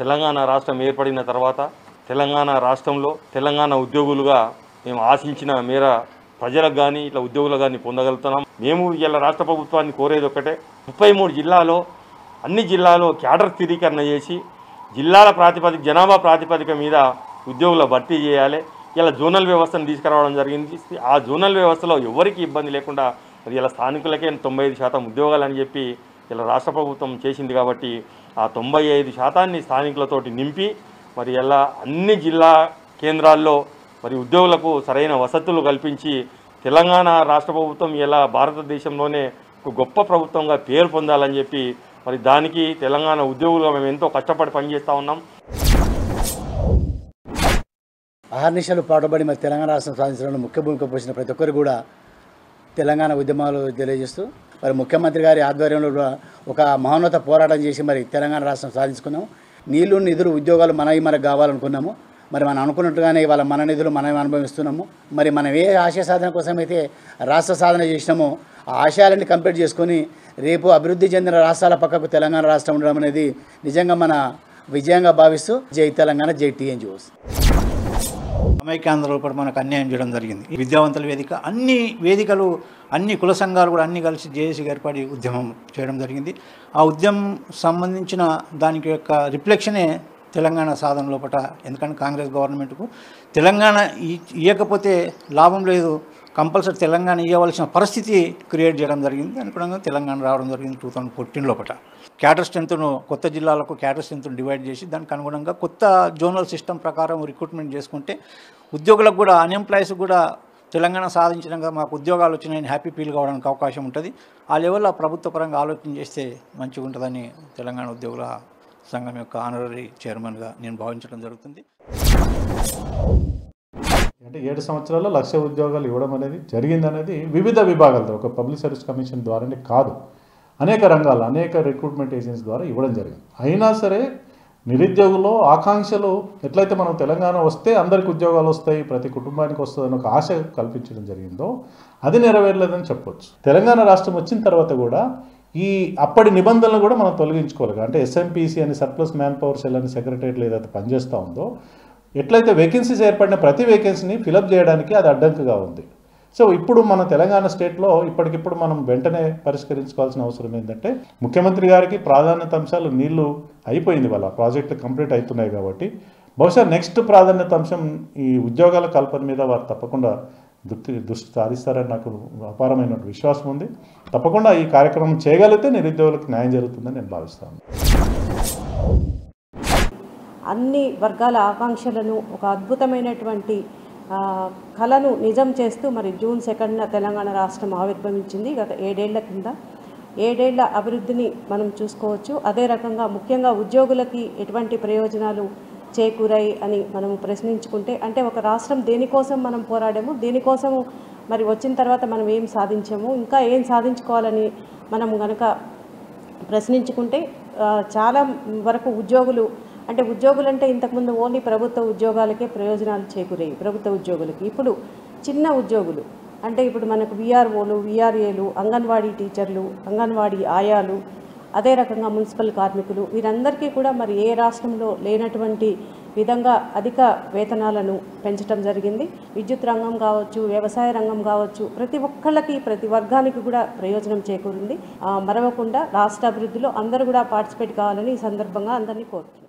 తెలంగాణ రాష్ట్రం ఏర్పడిన తర్వాత తెలంగాణ రాష్ట్రంలో తెలంగాణ ఉద్యోగులుగా మేము ఆశించిన మేర ప్రజలకు కానీ ఇట్లా ఉద్యోగులకు కానీ పొందగలుగుతున్నాం మేము ఇలా రాష్ట్ర ప్రభుత్వాన్ని కోరేది ఒక్కటే ముప్పై మూడు జిల్లాలో అన్ని జిల్లాలో క్యాడర్ స్థిరీకరణ చేసి జిల్లాల ప్రాతిపదిక జనాభా ప్రాతిపదిక మీద ఉద్యోగుల భర్తీ చేయాలి ఇలా జోనల్ వ్యవస్థను తీసుకురావడం జరిగింది ఆ జోనల్ వ్యవస్థలో ఎవరికి ఇబ్బంది లేకుండా మరి ఇలా స్థానికులకే తొంభై ఐదు శాతం ఉద్యోగాలు అని చెప్పి ఇలా రాష్ట్ర ప్రభుత్వం చేసింది కాబట్టి ఆ తొంభై ఐదు శాతాన్ని స్థానికులతోటి నింపి మరి ఇలా అన్ని జిల్లా కేంద్రాల్లో మరి ఉద్యోగులకు సరైన వసతులు కల్పించి తెలంగాణ రాష్ట్ర ప్రభుత్వం ఇలా భారతదేశంలోనే ఒక గొప్ప ప్రభుత్వంగా పేరు పొందాలని చెప్పి మరి దానికి తెలంగాణ ఉద్యోగులుగా మేము ఎంతో కష్టపడి పనిచేస్తూ ఉన్నాం అహర్నిశలు పాటుపడి మరి తెలంగాణ రాష్ట్రం సాధించడంలో ముఖ్య భూమిక పోషించిన ప్రతి ఒక్కరు కూడా తెలంగాణ ఉద్యమాలు తెలియజేస్తూ మరి ముఖ్యమంత్రి గారి ఆధ్వర్యంలో కూడా ఒక మహోన్నత పోరాటం చేసి మరి తెలంగాణ రాష్ట్రం సాధించుకున్నాము నీళ్లు నిధులు ఉద్యోగాలు మనవి మనకు కావాలనుకున్నాము మరి మనం అనుకున్నట్టుగానే ఇవాళ మన నిధులు మనం అనుభవిస్తున్నాము మరి మనం ఏ ఆశయ సాధన కోసం అయితే రాష్ట్ర సాధన చేసినామో ఆ ఆశయాలన్నీ కంప్లీట్ చేసుకొని రేపు అభివృద్ధి చెందిన రాష్ట్రాల పక్కకు తెలంగాణ రాష్ట్రం ఉండడం అనేది నిజంగా మన విజయంగా భావిస్తూ జై తెలంగాణ జై టీఎన్జిఓస్ సమైక్యాంధ్రలో కూడా మనకు అన్యాయం చేయడం జరిగింది ఈ విద్యావంతుల వేదిక అన్ని వేదికలు అన్ని కుల సంఘాలు కూడా అన్ని కలిసి జేఏసీ ఏర్పడి ఉద్యమం చేయడం జరిగింది ఆ ఉద్యమం సంబంధించిన దానికి యొక్క రిఫ్లెక్షనే తెలంగాణ సాధన లోపల ఎందుకంటే కాంగ్రెస్ గవర్నమెంట్కు తెలంగాణ ఇ- ఇవ్వకపోతే లాభం లేదు కంపల్సరీ తెలంగాణ ఇవ్వవలసిన పరిస్థితి క్రియేట్ చేయడం జరిగింది అనుగుణంగా తెలంగాణ రావడం జరిగింది టూ థౌజండ్ ఫోర్టీన్ లోపల క్యాటర్ స్ట్రెంత్ను కొత్త జిల్లాలకు క్యాటర్ స్ట్రెంత్ను డివైడ్ చేసి దానికి అనుగుణంగా కొత్త జోనల్ సిస్టమ్ ప్రకారం రిక్రూట్మెంట్ చేసుకుంటే ఉద్యోగులకు కూడా అన్ఎంప్లాయీస్ కూడా తెలంగాణ సాధించడంగా మాకు ఉద్యోగాలు వచ్చినాయని హ్యాపీ ఫీల్ కావడానికి అవకాశం ఉంటుంది ఆ లెవెల్లో ప్రభుత్వ పరంగా ఆలోచన చేస్తే మంచిగా ఉంటుందని తెలంగాణ ఉద్యోగుల సంఘం యొక్క ఆనరరీ చైర్మన్గా నేను భావించడం జరుగుతుంది అంటే ఏడు సంవత్సరాల్లో లక్ష ఉద్యోగాలు ఇవ్వడం అనేది జరిగిందనేది వివిధ విభాగాలతో ఒక పబ్లిక్ సర్వీస్ కమిషన్ ద్వారానే కాదు అనేక రంగాలు అనేక రిక్రూట్మెంట్ ఏజెన్సీ ద్వారా ఇవ్వడం జరిగింది అయినా సరే నిరుద్యోగుల్లో ఆకాంక్షలు ఎట్లయితే మనం తెలంగాణ వస్తే అందరికి ఉద్యోగాలు వస్తాయి ప్రతి కుటుంబానికి వస్తుందని ఒక ఆశ కల్పించడం జరిగిందో అది నెరవేరలేదని చెప్పొచ్చు తెలంగాణ రాష్ట్రం వచ్చిన తర్వాత కూడా ఈ అప్పటి నిబంధనలు కూడా మనం తొలగించుకోవాలి అంటే ఎస్ఎంపీసీ అని సర్ప్లస్ మ్యాన్ పవర్ సెల్ అని సెక్రటరియట్లు ఏదైతే పనిచేస్తూ ఉందో ఎట్లయితే వేకెన్సీస్ ఏర్పడిన ప్రతి వేకెన్సీని ఫిలప్ చేయడానికి అది అడ్డంకుగా ఉంది సో ఇప్పుడు మన తెలంగాణ స్టేట్లో ఇప్పటికిప్పుడు మనం వెంటనే పరిష్కరించుకోవాల్సిన అవసరం ఏంటంటే ముఖ్యమంత్రి గారికి ప్రాధాన్యత అంశాలు నీళ్లు అయిపోయింది వాళ్ళ ప్రాజెక్టులు కంప్లీట్ అవుతున్నాయి కాబట్టి బహుశా నెక్స్ట్ ప్రాధాన్యత అంశం ఈ ఉద్యోగాల కల్పన మీద వారు తప్పకుండా దృష్టి దృష్టి సాధిస్తారని నాకు అపారమైన విశ్వాసం ఉంది తప్పకుండా ఈ కార్యక్రమం చేయగలిగితే నిరుద్యోగులకు న్యాయం జరుగుతుందని నేను భావిస్తాను అన్ని వర్గాల ఆకాంక్షలను ఒక అద్భుతమైనటువంటి ఆ, కళను నిజం చేస్తూ మరి జూన్ సెకండ్న తెలంగాణ రాష్ట్రం ఆవిర్భవించింది గత ఏడేళ్ల కింద ఏడేళ్ల అభివృద్ధిని మనం చూసుకోవచ్చు అదే రకంగా ముఖ్యంగా ఉద్యోగులకి ఎటువంటి ప్రయోజనాలు చేకూరాయి అని మనం ప్రశ్నించుకుంటే అంటే ఒక రాష్ట్రం దేనికోసం మనం పోరాడాము దేనికోసము మరి వచ్చిన తర్వాత మనం ఏం సాధించాము ఇంకా ఏం సాధించుకోవాలని మనం గనక ప్రశ్నించుకుంటే ఆ, చాలా వరకు ఉద్యోగులు అంటే ఉద్యోగులు అంటే ఇంతకుముందు ఓన్లీ ప్రభుత్వ ఉద్యోగాలకే ప్రయోజనాలు చేకూరేవి ప్రభుత్వ ఉద్యోగులకి ఇప్పుడు చిన్న ఉద్యోగులు అంటే ఇప్పుడు మనకు విఆర్ఓలు విఆర్ఏలు అంగన్వాడీ టీచర్లు అంగన్వాడీ ఆయాలు అదే రకంగా మున్సిపల్ కార్మికులు వీరందరికీ కూడా మరి ఏ రాష్ట్రంలో లేనటువంటి విధంగా అధిక వేతనాలను పెంచడం జరిగింది విద్యుత్ రంగం కావచ్చు వ్యవసాయ రంగం కావచ్చు ప్రతి ఒక్కళ్ళకి ప్రతి వర్గానికి కూడా ప్రయోజనం చేకూరింది ఆ, మరవకుండా రాష్ట్ర అభివృద్ధిలో అందరూ కూడా పార్టిసిపేట్ కావాలని ఈ సందర్భంగా అందరినీ కోరుతున్నాను